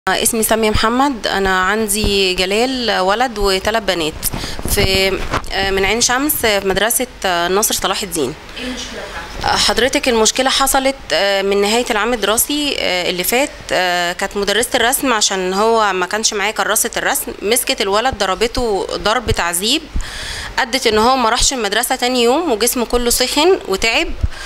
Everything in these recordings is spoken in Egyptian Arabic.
اسمي سامية محمد أنا عندي جلال ولد وثلاث بنات في من عين شمس في مدرسة ناصر صلاح الدين ايه المشكله بتاعتك؟ حضرتك المشكلة حصلت من نهاية العام الدراسي اللي فات كانت مدرسة الرسم عشان هو ما كانش معاه كراسة الرسم مسكت الولد ضربته ضرب تعذيب أدت إن هو ما راحش المدرسة تاني يوم وجسمه كله سخن وتعب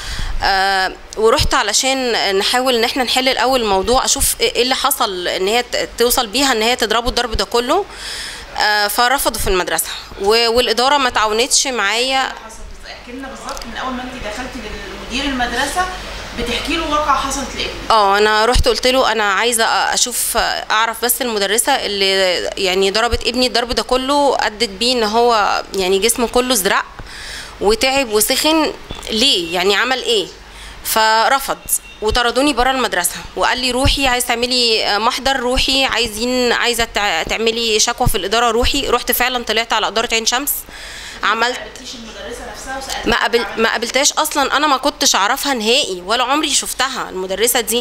آه ورحت علشان نحاول ان احنا نحل الاول الموضوع اشوف ايه اللي حصل ان هي ت- توصل بيها ان هي تضربه الضرب ده كله آه فرفضوا في المدرسه و- والاداره ما تعاونتش معايا حصلت احكي لنا بالظبط من اول ما انت دخلتي لمدير المدرسه بتحكي له واقعه حصلت لايه؟ اه انا رحت قلت له انا عايزه اشوف اعرف بس المدرسه اللي يعني ضربت ابني الضرب ده كله ادت بيه ان هو يعني جسمه كله ازرق وتعب وسخن ليه يعني عمل ايه فرفض وطردوني بره المدرسه وقال لي روحي عايز تعملي محضر روحي عايزين عايزه تع- تعملي شكوى في الاداره روحي رحت فعلا طلعت على اداره عين شمس عملت ما قابلتيش المدرسه نفسها وسالتيها ما قابل عملت ما قابلتهاش اصلا انا ما كنتش اعرفها نهائي ولا عمري شفتها المدرسه دي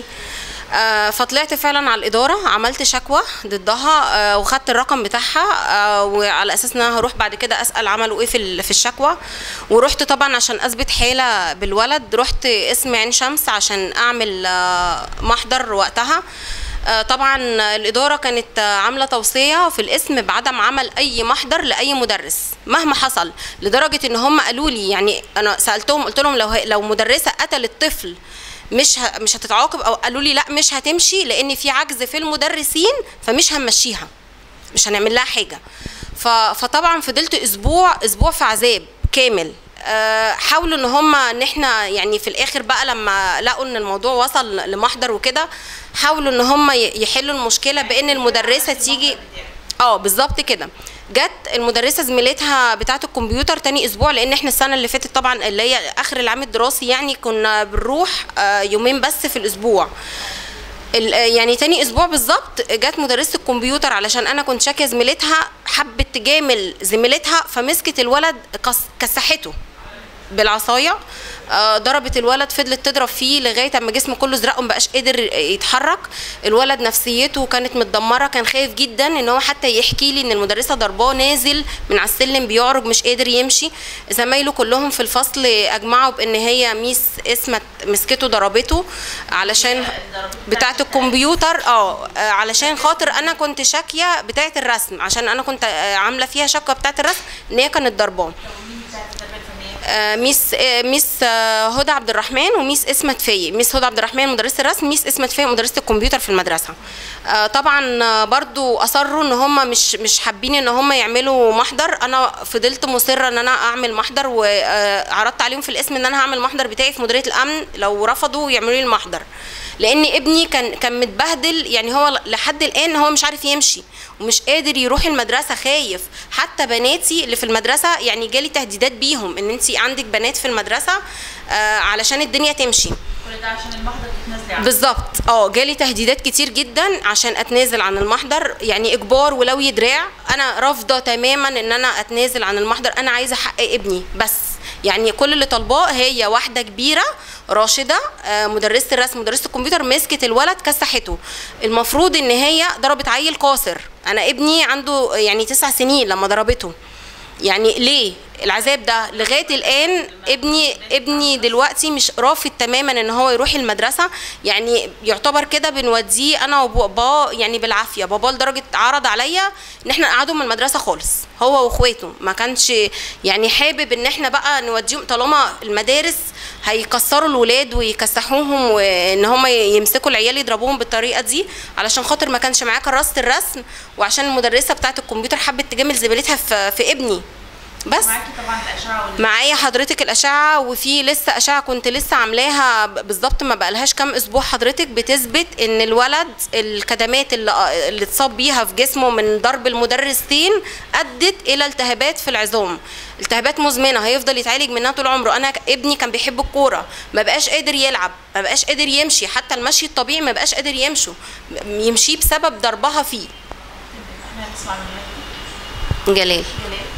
آه فطلعت فعلا على الاداره عملت شكوى ضدها آه وخدت الرقم بتاعها آه وعلى اساس ان انا هروح بعد كده اسال عملوا ايه في ال- في الشكوى ورحت طبعا عشان اثبت حاله بالولد رحت اسم عين شمس عشان اعمل آه محضر وقتها آه، طبعا الاداره كانت آه، عامله توصيه في الاسم بعدم عمل اي محضر لاي مدرس مهما حصل لدرجه ان هم قالوا لي يعني انا سالتهم قلت لهم لو هي- لو مدرسه قتلت طفل مش ه- مش هتتعاقب او قالوا لي لا مش هتمشي لان في عجز في المدرسين فمش هنمشيها مش هنعمل لها حاجه ف... فطبعا فضلت اسبوع اسبوع في عذاب كامل آه، حاولوا ان هم ان احنا يعني في الاخر بقى لما لقوا ان الموضوع وصل لمحضر وكده حاولوا ان هم ي- يحلوا المشكله بان المدرسه تيجي اه بالظبط كده جت المدرسه زميلتها بتاعه الكمبيوتر تاني اسبوع لان احنا السنه اللي فاتت طبعا اللي هي اخر العام الدراسي يعني كنا بنروح آه، يومين بس في الاسبوع ال- يعني تاني اسبوع بالظبط جت مدرسه الكمبيوتر علشان انا كنت شاكيه زميلتها حبت تجامل زميلتها فمسكت الولد كس- كسحته بالعصايه آه، ضربت الولد فضلت تضرب فيه لغايه اما جسمه كله ازرق ومبقاش قادر يتحرك الولد نفسيته كانت متدمره كان خايف جدا ان هو حتى يحكي لي ان المدرسه ضرباه نازل من على السلم بيعرج مش قادر يمشي زمايله كلهم في الفصل اجمعوا بان هي ميس اسمت مسكته ضربته علشان بتاعه الكمبيوتر اه آه، علشان خاطر انا كنت شاكيه بتاعه الرسم عشان انا كنت آه، عامله فيها شكوى بتاعه الرسم ان هي كانت ضرباه مين بتاعت التربيه الفنيه؟ آه، ميس آه، ميس آه، هدى عبد الرحمن وميس اسمت فاي ميس هدى عبد الرحمن مدرسه الرسم ميس اسمت فاي مدرسه الكمبيوتر في المدرسه آه، طبعا آه، برضو اصروا ان هم مش مش حابين ان هم يعملوا محضر انا فضلت مصره ان انا اعمل محضر وعرضت عليهم في الاسم ان انا هعمل محضر بتاعي في مديريه الامن لو رفضوا يعملوا لي المحضر لان ابني كان كان متبهدل يعني هو لحد الان هو مش عارف يمشي ومش قادر يروح المدرسه خايف حتى بناتي اللي في المدرسه يعني جالي تهديدات بيهم ان انت عندك بنات في المدرسه آه علشان الدنيا تمشي كل ده عشان المحضر تتنازلي عنه بالظبط اه جالي تهديدات كتير جدا عشان اتنازل عن المحضر يعني اجبار ولو دراع انا رافضه تماما ان انا اتنازل عن المحضر انا عايزه حق ابني بس يعني كل اللي طالباه هي واحده كبيره راشده آه، مدرسه الرسم مدرسه الكمبيوتر مسكت الولد كسحته المفروض ان هي ضربت عيل قاصر انا ابني عنده يعني تسع سنين لما ضربته يعني ليه العذاب ده لغايه الان ابني ابني دلوقتي مش رافض تماما ان هو يروح المدرسه يعني يعتبر كده بنوديه انا وباباه يعني بالعافيه باباه لدرجه عرض عليا ان احنا نقعدهم من المدرسه خالص هو واخواته ما كانش يعني حابب ان احنا بقى نوديهم طالما المدارس هيكسروا الولاد ويكسحوهم وان هم يمسكوا العيال يضربوهم بالطريقه دي علشان خاطر ما كانش معاه كراسه الرسم وعشان المدرسه بتاعه الكمبيوتر حبت تجامل زميلتها في, في ابني بس معاكي طبعا الاشعه وال معايا حضرتك الاشعه وفي لسه اشعه كنت لسه عاملاها ب- بالظبط ما بقالهاش كام اسبوع حضرتك بتثبت ان الولد الكدمات اللي اللي اتصاب بيها في جسمه من ضرب المدرسين ادت الى التهابات في العظام التهابات مزمنه هيفضل يتعالج منها طول عمره انا ك- ابني كان بيحب الكوره ما بقاش قادر يلعب ما بقاش قادر يمشي حتى المشي الطبيعي ما بقاش قادر يمشي يمشي بسبب ضربها فيه احنا هنسمع من جلال جلال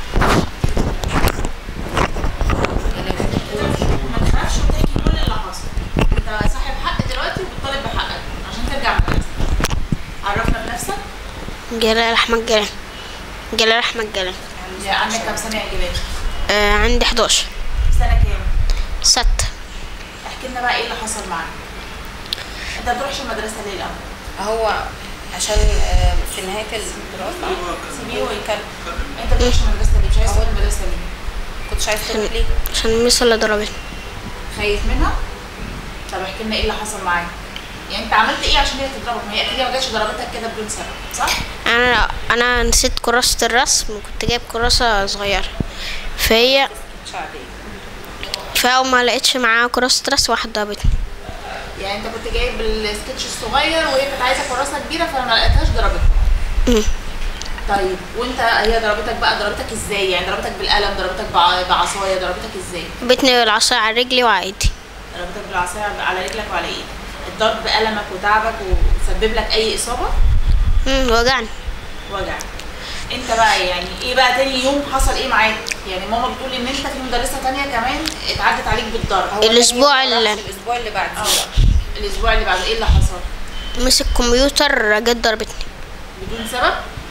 ما تخافش وتحكي كل اللي حصل انت صاحب حق دلوقتي وبتطالب بحقك عشان ترجع مدرستك عرفنا بنفسك نفسك جلال احمد جلال جلال احمد جلال يعني عندك كام سنه يا جلال آه عندي 11 سنه كام ستة احكي لنا بقى ايه اللي حصل معاك انت ما بتروحش المدرسه ليه الاول هو عشان آه، في نهايه الدراسه سيبيه ويتكلم انت ما بتروحش المدرسه ليه مش عايز تروح المدرسه ليه كنتش عايز تروح ليه عشان الميس اللي ضربتني خايف منها طب احكي لنا ايه اللي حصل معاك يعني انت عملت ايه عشان هي تضربك ما هي اكيد ما جاتش ضربتك كده بدون سبب صح انا انا نسيت كراسة الرسم وكنت جايب كراسة صغيرة فهي مش عادية. فأول ما لقيتش معاها كراسة رسم واحد ضربتني يعني انت كنت جايب السكتش الصغير وهي كانت عايزه كراسه كبيره فلما لقيتهاش ضربتك مم. طيب وانت هي ضربتك بقى ضربتك ازاي يعني ضربتك بالقلم ضربتك بع- بعصايه ضربتك ازاي ضربتني بالعصاية على رجلي وعادي ضربتك بالعصايه على رجلك وعلى ايدك الضرب بألمك وتعبك وسبب لك اي اصابه مم، وجعني وجع انت بقى يعني ايه بقى تاني يوم حصل ايه معاك يعني ماما بتقول ان انت في مدرسه تانية كمان اتعدت عليك بالضرب هو الأسبوع تاني يوم ما اللي- راحش، الاسبوع اللي بعديه اه الاسبوع اللي بعده ايه اللي حصل مسك كمبيوتر جت ضربتني بدون سبب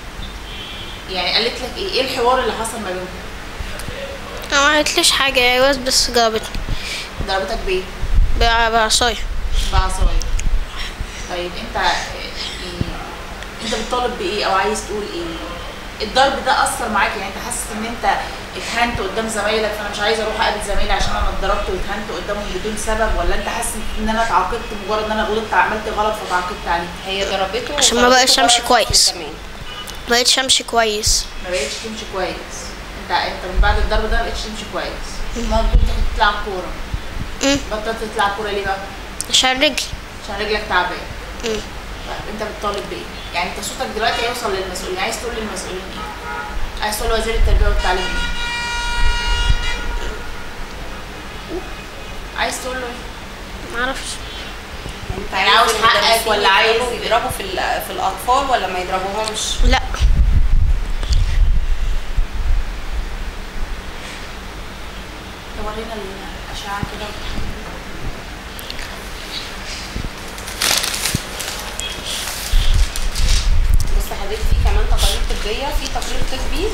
يعني قالت لك ايه ايه الحوار اللي حصل ما بينكم أنا ما قالتليش حاجة يا بس بس ضربتني ضربتك بايه بع- بعصاية بعصايه طيب انت إيه انت بتطالب بايه او عايز تقول ايه الضرب ده اثر معاك يعني انت حاسس ان انت اتهنت قدام زمايلك فانا مش عايزه اروح اقابل زمايلي عشان انا اتضربت واتهنت قدامهم بدون سبب ولا انت حاسس ان انا اتعاقبت مجرد ان انا غلطت عملت غلط فتعاقبت عليه هي ضربته عشان ما وضربته بقاش أمشي بره كويس. الفصل كمان. مبقتش أمشي كويس ما بقتش تمشي كويس انت انت من بعد الضرب ده ما بقتش تمشي كويس ما بتقول تاخد تلعب كوره مم. بطلت تلعب كوره ليه بقى عشان رجلي عشان رجلك تعبان مم. طيب انت بتطالب بايه يعني انت صوتك دلوقتي هيوصل للمسؤولين عايز تقول للمسؤولين ايه عايز تقول لوزير التربيه والتعليم ايه عايز تقول له ايه معرفش انت يعني عاوز حقك المدرسين ولا عايز- يضربوا- يضربوا في ال- في الاطفال ولا ما يضربوهمش لا تورينا الاشعه كده بص حضرتك في كمان تقارير طبيه في تقرير طبي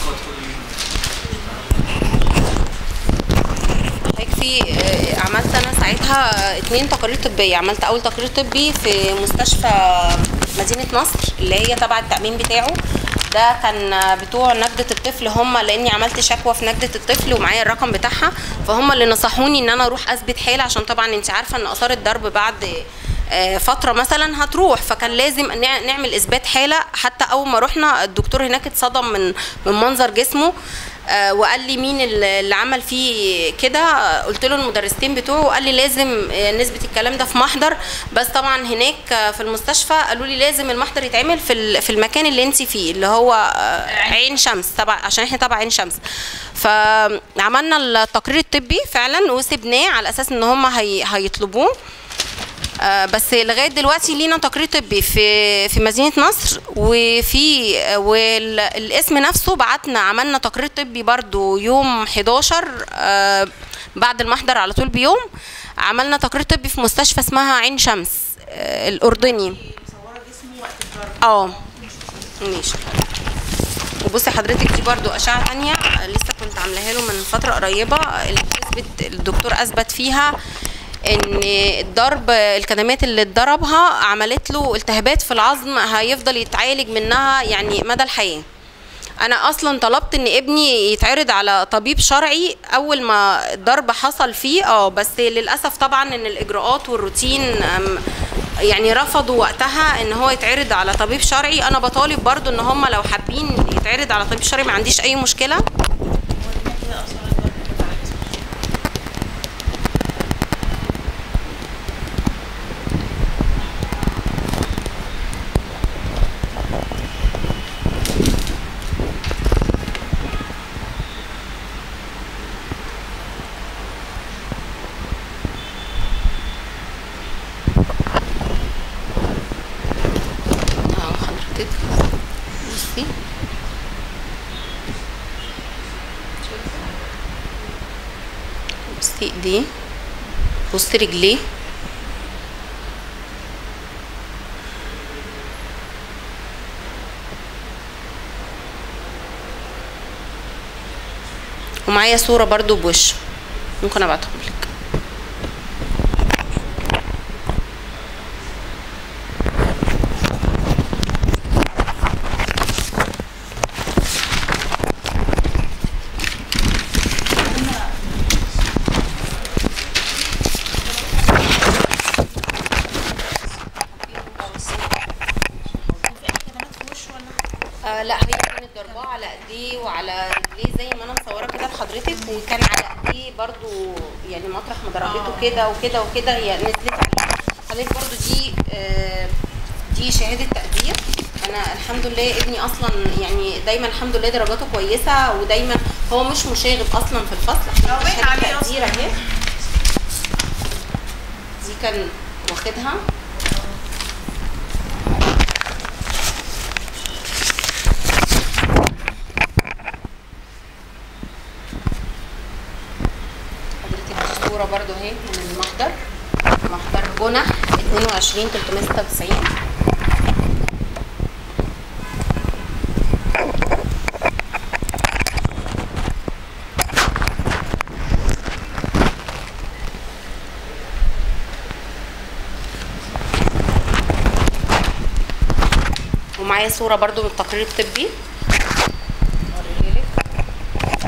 حضرتك في آه، عملت انا ساعتها اتنين تقارير طبيه عملت اول تقرير طبي في مستشفى مدينه نصر اللي هي تبع التامين بتاعه ده كان بتوع نجدة الطفل هم لاني عملت شكوى في نجدة الطفل ومعايا الرقم بتاعها فهم اللي نصحوني ان انا اروح اثبت حالة عشان طبعا انت عارفة ان اثار الضرب بعد آه، فترة مثلا هتروح فكان لازم نع- نعمل اثبات حالة حتى اول ما رحنا الدكتور هناك اتصدم من من منظر جسمه آه، وقال لي مين اللي اللي عمل فيه كده آه، قلت له المدرستين بتوعه قال لي لازم آه، نثبت الكلام ده في محضر بس طبعا هناك آه، في المستشفى قالوا لي لازم المحضر يتعمل في ال- في المكان اللي انت فيه اللي هو آه، عين شمس تبع عشان احنا تبع عين شمس فعملنا التقرير الطبي فعلا وسبناه على اساس ان هم هي هيطلبوه آه، بس لغايه دلوقتي لينا تقرير طبي في في مدينه نصر وفي والاسم نفسه بعتنا عملنا تقرير طبي برضو يوم 11 آه، بعد المحضر على طول بيوم عملنا تقرير طبي في مستشفى اسمها عين شمس آه، الاردني مصوره جسمه وقت الضرب اه ماشي وبصي حضرتك دي برضو اشعه تانية لسه كنت عاملاها له من فتره قريبه اللي بتثبت الدكتور اثبت فيها ان الضرب الكدمات اللي اتضربها عملت له التهابات في العظم هيفضل يتعالج منها يعني مدى الحياه انا اصلا طلبت ان ابني يتعرض على طبيب شرعي اول ما الضرب حصل فيه اه بس للاسف طبعا ان الاجراءات والروتين أم، يعني رفضوا وقتها ان هو يتعرض على طبيب شرعي انا بطالب برضو ان هم لو حابين يتعرض على طبيب شرعي ما عنديش اي مشكله ورينا كده اثار الضرب كده على جسمه اهو حضرتك بصي بصي ايديه بصي رجليه ومعايا صوره برضو بوشه ممكن ابعتهم لك آه لا هي كانت ضرباه على ايديه وعلى رجليه زي ما انا مصوره كده لحضرتك وكان على ايديه برضو يعني مطرح ما ضربته كده وكده وكده هي نزلت عليه حضرتك برضو دي آه دي شهاده تقدير انا الحمد لله ابني اصلا يعني دايما الحمد لله درجاته كويسه ودايما هو مش مشاغب اصلا في الفصل هو باين شهادة عليه تقدير أصلاً. اهي دي كان واخدها حضرتك الصورة برضو اهي من المحضر محضر جنح 22 396 ومعايا صورة برضو من التقرير الطبي أوريها لك.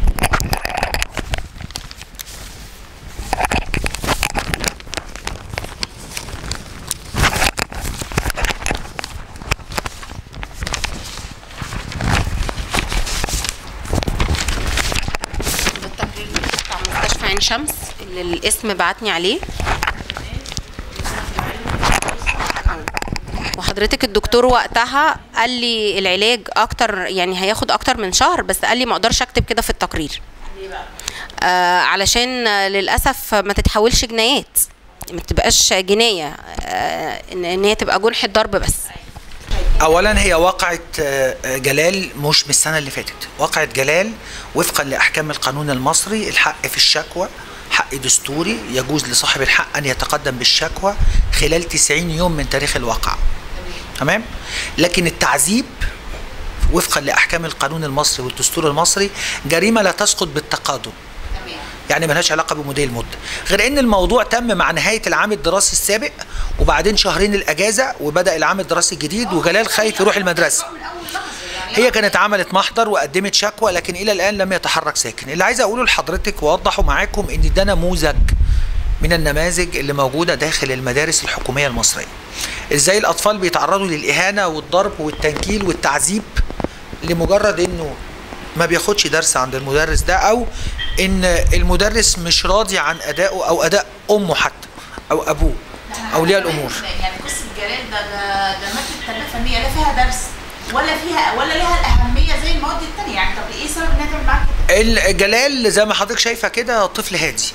ده التقرير بتاع مستشفى عين شمس اللي الاسم بعتني عليه وحضرتك الدكتور وقتها قال لي العلاج اكتر يعني هياخد اكتر من شهر بس قال لي ما اقدرش اكتب كده في التقرير ليه بقى؟ آه علشان آه، للاسف ما تتحولش جنايات ما تبقاش جنايه آه ان إن هي تبقى جنحه ضرب بس اولا هي واقعه آه، آه، جلال مش من السنه اللي فاتت واقعه جلال وفقا لاحكام القانون المصري الحق في الشكوى حق دستوري يجوز لصاحب الحق ان يتقدم بالشكوى خلال 90 يوم من تاريخ الواقعه تمام لكن التعذيب وفقا لاحكام القانون المصري والدستور المصري جريمه لا تسقط بالتقادم تمام يعني ملهاش علاقه بمدير المده غير ان الموضوع تم مع نهايه العام الدراسي السابق وبعدين شهرين الاجازه وبدا العام الدراسي الجديد وجلال خايف يروح المدرسه من اول لحظه يعني هي كانت عملت محضر وقدمت شكوى لكن الى الان لم يتحرك ساكن اللي عايز اقوله لحضرتك واوضحه معاكم ان ده نموذج من النماذج اللي موجوده داخل المدارس الحكوميه المصريه ازاي الاطفال بيتعرضوا للاهانه والضرب والتنكيل والتعذيب لمجرد انه ما بياخدش درس عند المدرس ده او ان المدرس مش راضي عن ادائه او اداء امه حتى او ابوه اولياء الامور يعني قصه جلال ده ده ده ماده تربيه فنيه لا فيها درس ولا فيها ولا لها الاهميه زي المواد التانيه يعني طب ايه سبب انها تعمل معاك كده؟ الجلال زي ما حضرتك شايفه كده طفل هادي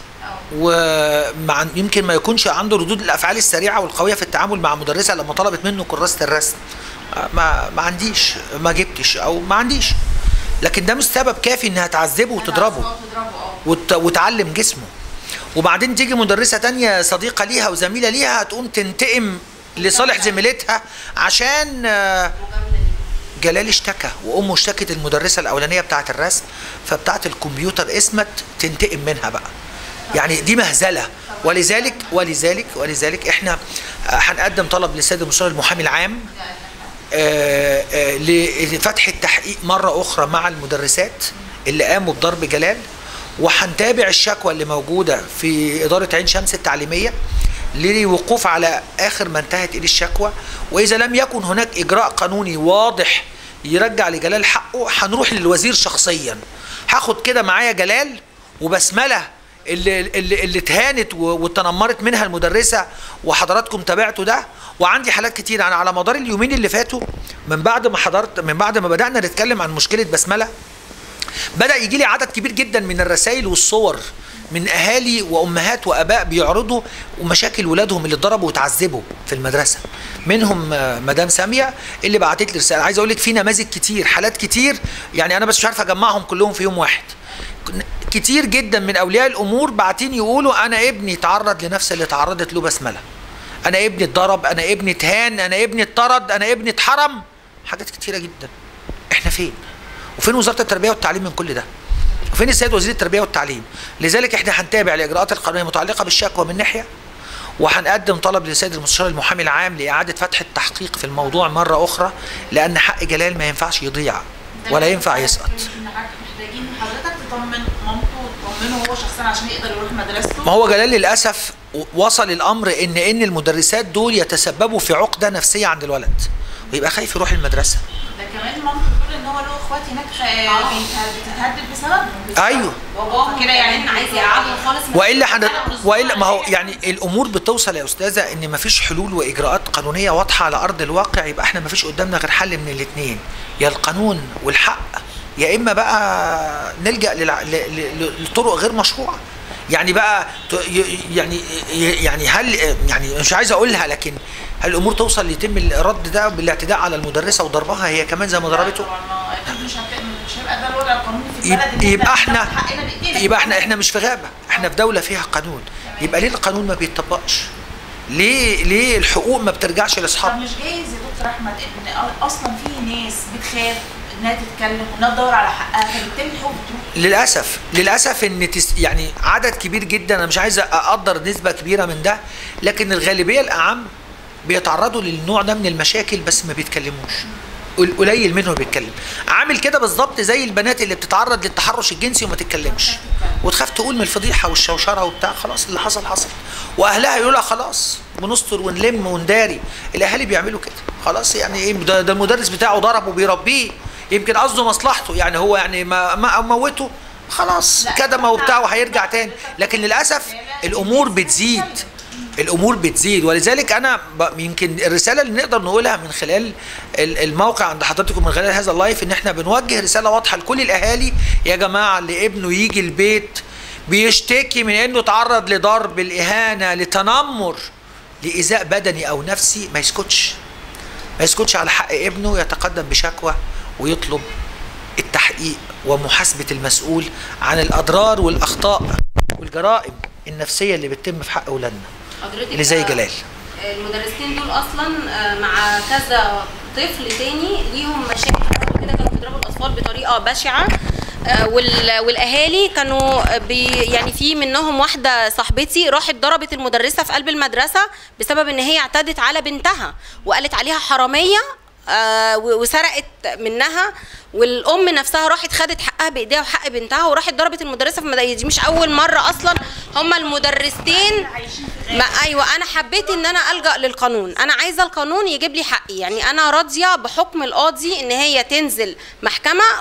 ومع يمكن ما يكونش عنده ردود الافعال السريعه والقويه في التعامل مع مدرسه لما طلبت منه كراسه الرسم ما ما عنديش ما جبتش او ما عنديش لكن ده مش سبب كافي انها تعذبه وتضربه تضربه اه وت... وتعلم جسمه وبعدين تيجي مدرسة تانية صديقة ليها وزميلة ليها تقوم تنتقم لصالح زميلتها عشان آه، جلال اشتكى وامه اشتكت المدرسة الاولانية بتاعة الرسم فبتاعة الكمبيوتر اسمت تنتقم منها بقى يعني دي مهزلة ولذلك ولذلك ولذلك احنا آه، هنقدم طلب للسيد المستشار المحامي العام آه، آه، لفتح التحقيق مرة أخرى مع المدرسات اللي قاموا بضرب جلال وهنتابع الشكوى اللي موجودة في إدارة عين شمس التعليمية للوقوف على آخر ما انتهت إليه الشكوى وإذا لم يكن هناك إجراء قانوني واضح يرجع لجلال حقه هنروح للوزير شخصيا هاخد كده معايا جلال وبسمله اللي اللي اللي اتهانت و- واتنمرت منها المدرسه وحضراتكم تابعتوا ده وعندي حالات كتير انا على مدار اليومين اللي فاتوا من بعد ما حضرت من بعد ما بدانا نتكلم عن مشكله بسمله بدا يجي لي عدد كبير جدا من الرسائل والصور من اهالي وامهات واباء بيعرضوا مشاكل ولادهم اللي اتضربوا وتعذبوا في المدرسه منهم آه، مدام ساميه اللي بعتت لي رساله عايز اقول لك في نماذج كتير حالات كتير يعني انا بس مش عارف اجمعهم كلهم في يوم واحد كتير جدا من اولياء الامور باعتين يقولوا انا ابني تعرض لنفس اللي تعرضت له بسمله انا ابني اتضرب انا ابني اتهان انا ابني اتطرد انا ابني اتحرم حاجات كتيره جدا احنا فين وفين وزاره التربيه والتعليم من كل ده فين السيد وزير التربيه والتعليم لذلك احنا هنتابع الاجراءات القانونيه المتعلقه بالشكوى من ناحيه وهنقدم طلب للسيد المستشار المحامي العام لاعاده فتح التحقيق في الموضوع مره اخرى لان حق جلال ما ينفعش يضيع ولا ينفع يسقط محتاجين حضرتك تطمن مامته وتطمنه هو شخصيا عشان يقدر يروح مدرسته ما هو جلال للاسف وصل الامر ان ان المدرسات دول يتسببوا في عقده نفسيه عند الولد ويبقى خايف يروح المدرسه ده كمان مامته بتقول ان هو له اخوات هناك آه، بيت- بتتهدد بسببهم ايوه باباهم كده يعني عايز يقعدهم خالص من والا حد... السنة والأسبوع والا ما هو يعني. يعني الامور بتوصل يا استاذه ان ما فيش حلول واجراءات قانونيه واضحه على ارض الواقع يبقى احنا ما فيش قدامنا غير حل من الاثنين يا القانون والحق يا اما بقى نلجا للع... ل... ل... لطرق غير مشروعه يعني بقى ت- ي- يعني يعني هل يعني مش عايز اقولها لكن هل الامور توصل يتم الرد ده بالاعتداء على المدرسه وضربها هي كمان زي ما ضربته طبعا ما اكيد مش هت- مش هيبقى ده الوضع القانوني في يبقى, البلد إن يبقى إحنا احنا ناخد حقنا بإيدينا. يبقى احنا احنا مش في غابه احنا في دوله فيها قانون يبقى ليه القانون ما بيتطبقش ليه ليه الحقوق ما بترجعش طب لاصحابها مش جايز يا دكتور احمد ان أ- اصلا في ناس بتخاف انها تتكلم وانها تدور على حقها فبالتالي الحقوق بتروح للاسف للاسف ان تس يعني عدد كبير جدا انا مش عايز اقدر نسبه كبيره من ده لكن الغالبيه الاعم بيتعرضوا للنوع ده من المشاكل بس ما بيتكلموش قل- قليل منهم بيتكلم عامل كده بالظبط زي البنات اللي بتتعرض للتحرش الجنسي وما تتكلمش وتخاف تقول من الفضيحه والشوشره وبتاع خلاص اللي حصل حصل واهلها يقولوا لها خلاص بنستر ونلم ونداري الاهالي بيعملوا كده خلاص يعني ايه ده, ده المدرس بتاعه ضربه وبيربيه يمكن قصده مصلحته يعني هو يعني ما ما موته خلاص لا، كدمه وبتاع وهيرجع تاني لكن للاسف الامور بتزيد الامور بتزيد ولذلك انا ب- يمكن الرساله اللي نقدر نقولها من خلال ال- الموقع عند حضرتكم من خلال هذا اللايف ان احنا بنوجه رساله واضحه لكل الاهالي يا جماعه اللي ابنه يجي البيت بيشتكي من انه تعرض لضرب الاهانه لتنمر لايذاء بدني او نفسي ما يسكتش ما يسكتش على حق ابنه يتقدم بشكوى ويطلب التحقيق ومحاسبه المسؤول عن الاضرار والاخطاء والجرائم النفسيه اللي بتتم في حق اولادنا حضرتك اللي زي آه، جلال المدرسين دول اصلا آه، مع كذا طفل تاني ليهم مشاكل قبل كده كانوا بيضربوا الاطفال بطريقه بشعه آه، وال- والاهالي كانوا بي يعني في منهم واحده صاحبتي راحت ضربت المدرسه في قلب المدرسه بسبب ان هي اعتدت على بنتها وقالت عليها حراميه آه، و- وسرقت منها والام نفسها راحت خدت حقها بايديها وحق بنتها وراحت ضربت المدرسه في المدرسه دي مش اول مره اصلا هما المدرستين ما ايوه انا حبيت ان انا الجا للقانون انا عايزه القانون يجيب لي حقي يعني انا راضيه بحكم القاضي ان هي تنزل محكمه